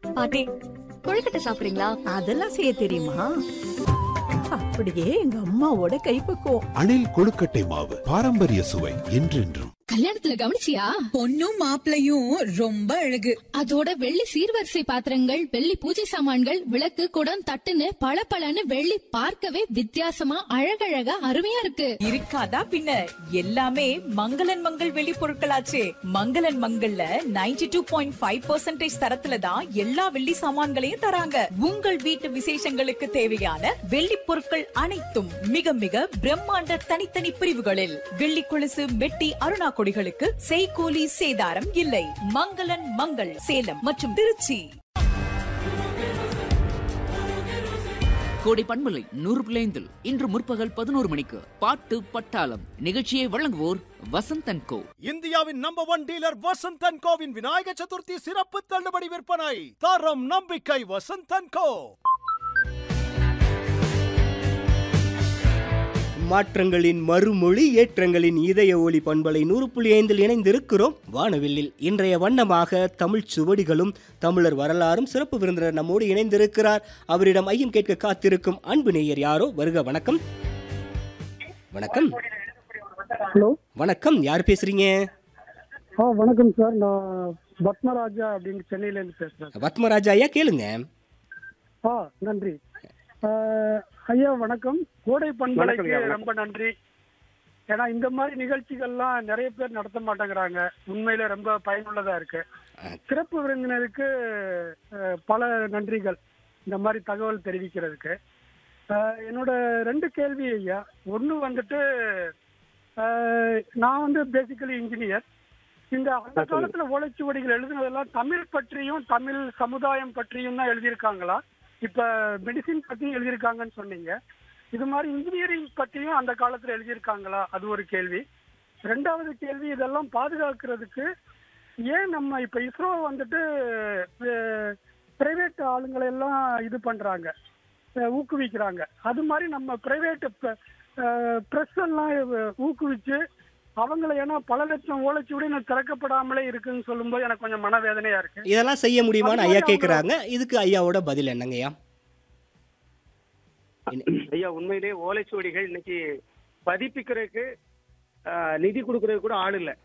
பாட்டி கொழுக்கட்டை சாப்பிடுறீங்களா அதெல்லாம் செய்ய தெரியுமா அப்படியே எங்க அம்மாவோட கைப்பக்குவம் அணில் கொழுக்கட்டை மாவு பாரம்பரிய சுவை என்றென்றும் கல்யாணத்துல கவனிச்சியா பொண்ணும் மாப்பிளையும் ரொம்ப அழகு அதோட வெள்ளி சீர்வரிசை பாத்திரங்கள் வெள்ளி பூஜை சாமான்கள் விளக்கு குடம் தட்டுன்னு பளபளன்னு வெள்ளி பார்க்கவே வித்தியாசமா அழகழகா அருமையா இருக்கு இருக்காதா பின்ன எல்லாமே மங்களன் மங்கள் வெளி பொருட்களாச்சே மங்களன் மங்கள்ல 92.5% டூ பாயிண்ட் ஃபைவ் பர்சன்டேஜ் தரத்துல தான் எல்லா வெள்ளி சாமான்களையும் தராங்க உங்கள் வீட்டு விசேஷங்களுக்கு தேவையான வெள்ளி பொருட்கள் அனைத்தும் மிக மிக பிரம்மாண்ட தனித்தனி பிரிவுகளில் வெள்ளி கொலுசு மெட்டி அருணா கொடிகளுக்கு செய்கூலி சேதாரம் இல்லை மங்களன் மங்கள் சேலம் மற்றும் திருச்சி கோடை பண்பலை நூறு பிள்ளைந்தில் இன்று முற்பகல் பதினோரு மணிக்கு பாட்டு பட்டாளம் நிகழ்ச்சியை வழங்குவோர் வசந்தன் கோ இந்தியாவின் நம்பர் ஒன் டீலர் வசந்தன் கோவின் விநாயக சதுர்த்தி சிறப்பு தள்ளுபடி விற்பனை தரம் நம்பிக்கை வசந்தன் கோ மாற்றங்களின் மறுமொழி ஏற்றங்களின் இதய ஒளி பண்பலை நூறு புள்ளி ஐந்தில் இணைந்திருக்கிறோம் வானவில்லில் இன்றைய வண்ணமாக தமிழ் சுவடிகளும் தமிழர் வரலாறும் சிறப்பு விருந்தினர் நம்மோடு இணைந்திருக்கிறார் அவரிடம் ஐயம் கேட்க காத்திருக்கும் அன்பு நேயர் யாரோ வருக வணக்கம் வணக்கம் ஹலோ வணக்கம் யார் பேசுறீங்க ஆ வணக்கம் சார் நான் பத்மராஜா அப்படின்னு சென்னையிலேருந்து பேசுகிறேன் பத்மராஜா ஐயா கேளுங்க ஆ நன்றி ஆ, ஐயா வணக்கம் கோடை பண்பலைக்கு வணக்கம் ஐயா, ரொம்ப நன்றி ஏன்னா இந்த மாதிரி நிகழ்ச்சிகள்லாம் நிறைய பேர் நடத்த மாட்டேங்கிறாங்க உண்மையில ரொம்ப பயனுள்ளதா இருக்கு சிறப்பு விருந்தினருக்கு ஆ, பல நன்றிகள் இந்த மாதிரி தகவல் தெரிவிக்கிறதுக்கு ஆ, என்னோட ரெண்டு கேள்வி ஐயா ஒன்று வந்துட்டு ஆ, நான் வந்து பேசிக்கலி இன்ஜினியர் இந்த அந்த காலத்துல ஓலைச்சுவடிகள் எழுதுனதெல்லாம் தமிழ் பற்றியும் தமிழ் சமுதாயம் பற்றியும் தான் எழுதியிருக்காங்களா இப்ப மெடிசின் பத்தியும் எழுதியிருக்காங்கன்னு சொன்னீங்க இது மாதிரி இன்ஜினியரிங் பற்றியும் அந்த காலத்துல எழுதியிருக்காங்களா அது ஒரு கேள்வி ரெண்டாவது கேள்வி இதெல்லாம் பாதுகாக்கிறதுக்கு ஏன் நம்ம இப்ப இஸ்ரோ வந்துட்டு பிரைவேட் ஆளுங்களை எல்லாம் இது பண்றாங்க அஹ் ஊக்குவிக்கிறாங்க அது மாதிரி நம்ம பிரைவேட் ப்ரெஸ் எல்லாம் ஊக்குவிச்சு அவங்கள ஏன்னா பல லட்சம் ஓலைச்சுவடி இன்னும் திறக்கப்படாமலே இருக்குன்னு சொல்லும்போது எனக்கு கொஞ்சம் மனவேதனையா இருக்கு இதெல்லாம் செய்ய முடியுமான்னு அது ஐயா மாதிரி கேட்குறாங்க இதுக்கு ஐயாவோட பதில் என்னங்கய்யா ஐயா உண்மையிலே ஓலைச்சுவடிகள் இன்னைக்கு பதிப்பிக்கிறதுக்கு ஆஹ், நிதி கொடுக்கறதுக்கு கூட ஆள் இல்ல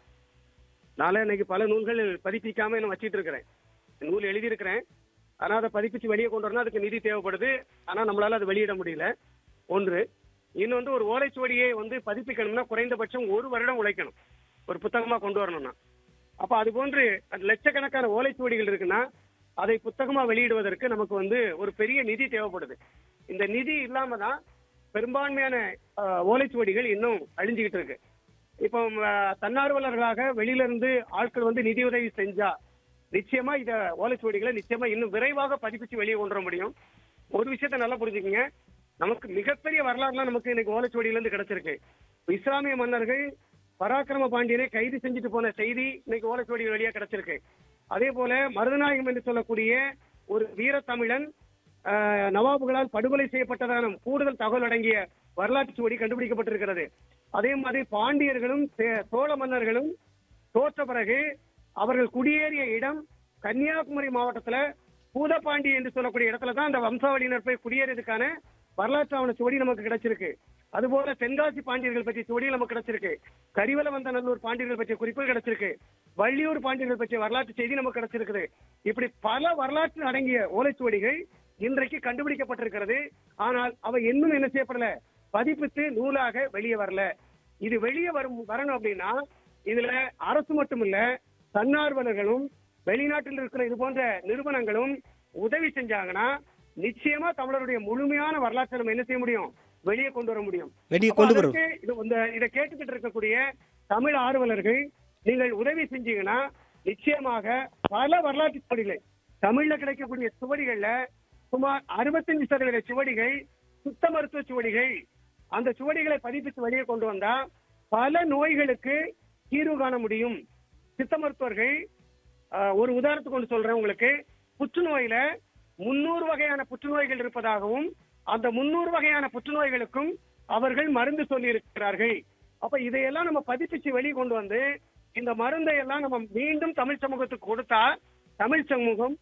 நாளை இன்னைக்கு பல நூல்கள் பதிப்பிக்காம நான் வச்சிட்டு இருக்கிறேன் நூல் எழுதியிருக்கிறேன் ஆனா அதை பதிப்பிச்சு வெளியே கொண்டு வரணும் அதுக்கு நிதி தேவைப்படுது ஆனா நம்மளால அதை வெளியிட முடியல ஒன்று இன்னொன்று ஒரு ஓலைச்சுவடியை வந்து பதிப்பிக்கணும்னா குறைந்தபட்சம் ஒரு வருடம் உழைக்கணும் ஒரு புத்தகமா கொண்டு வரணும்னா அப்ப அது போன்று அது லட்சக்கணக்கான ஓலைச்சுவடிகள் இருக்குன்னா அதை புத்தகமா வெளியிடுவதற்கு நமக்கு வந்து ஒரு பெரிய நிதி தேவைப்படுது இந்த நிதி இல்லாம தான் பெரும்பான்மையான ஆஹ், ஓலைச்சுவடிகள் இன்னும் அழிஞ்சுக்கிட்டு இருக்கு இப்போ ஆஹ், தன்னார்வலர்களாக வெளியில இருந்து ஆட்கள் வந்து நிதி உதவி செஞ்சா நிச்சயமா இத ஓலைச்சுவடிகளை நிச்சயமா இன்னும் விரைவாக பதிப்பிச்சு வெளியே கொண்டு வர முடியும் ஒரு விஷயத்த நல்லா புரிஞ்சுக்கங்க நமக்கு மிகப்பெரிய வரலாறுலாம் நமக்கு இன்னைக்கு ஓலைச்சுவடியில இருந்து கிடைச்சிருக்கு இஸ்லாமிய மன்னர்கள் பராக்கிரம பாண்டியனை கைது செஞ்சுட்டு போன செய்தி இன்னைக்கு ஓலைச்சுவடிகள் வழியா கிடைச்சிருக்கு அதே போல மருதநாயகம் என்று சொல்லக்கூடிய ஒரு வீரத்தமிழன் ஆஹ், நவாபுகளால் படுகொலை செய்யப்பட்டதான கூடுதல் தகவல் அடங்கிய வரலாற்று சுவடி கண்டுபிடிக்கப்பட்டிருக்கிறது அதே மாதிரி பாண்டியர்களும் சே- சோழ மன்னர்களும் தோற்ற பிறகு அவர்கள் குடியேறிய இடம் கன்னியாகுமரி மாவட்டத்துல பூதப்பாண்டி என்று சொல்லக்கூடிய இடத்துல தான் அந்த வம்சாவளியினர் போய் குடியேறியதுக்கான வரலாற்று ஆவண சுவடி நமக்கு கிடைச்சிருக்கு அதுபோல தென்காசி பாண்டியர்கள் பற்றிய சுவடி நமக்கு கிடைச்சிருக்கு கரிவலவந்த நல்லூர் பாண்டியர்கள் பற்றிய குறிப்புகள் கிடைச்சிருக்கு வள்ளியூர் பாண்டியர்கள் பற்றிய வரலாற்று செய்தி நமக்கு கிடைச்சிருக்குது இப்படி பல வரலாற்று அடங்கிய ஓலைச்சுவடிகள் இன்றைக்கு கண்டுபிடிக்கப்பட்டிருக்கிறது ஆனால் அவை இன்னும் என்ன செய்யப்படல பதிப்பித்து நூலாக வெளியே வரல இது வெளியே வரும் வரணும் அப்படின்னா இதுல அரசு மட்டுமில்ல தன்னார்வலர்களும் வெளிநாட்டில் இருக்கிற இது போன்ற நிறுவனங்களும் உதவி செஞ்சாங்கன்னா நிச்சயமா தமிழருடைய முழுமையான வரலாற்றை நம்ம என்ன செய்ய முடியும் வெளியே கொண்டு வர முடியும் வெளியே அப்ப கொண்டு வரும் அதற்கு இது இந்த இதை கேட்டுக்கிட்டு இருக்கக்கூடிய தமிழ் ஆர்வலர்கள் நீங்கள் உதவி செஞ்சீங்கன்னா நிச்சயமாக பல வரலாற்று சுவடிகள் தமிழ்ல கிடைக்கக்கூடிய சுவடிகள்ல சுமார் அறுபத்தஞ்சு சதவீத சுவடிகள் சுத்த மருத்துவ சுவடிகள் அந்த சுவடிகளை பதிப்பித்து வெளியே கொண்டு வந்தா பல நோய்களுக்கு தீர்வு காண முடியும் சித்த மருத்துவர்கள் ஆஹ், ஒரு உதாரணத்துக்கு கொண்டு சொல்றேன் உங்களுக்கு புற்றுநோயில முன்னூறு வகையான புற்றுநோய்கள் இருப்பதாகவும் அந்த முன்னூறு வகையான புற்றுநோய்களுக்கும் அவர்கள் மருந்து சொல்லி இருக்கிறார்கள் அப்ப இதையெல்லாம் நம்ம பதிப்பிச்சு வெளியே கொண்டு வந்து இந்த மருந்தை எல்லாம் நம்ம மீண்டும் தமிழ் சமூகத்துக்கு கொடுத்தா தமிழ் சமூகம்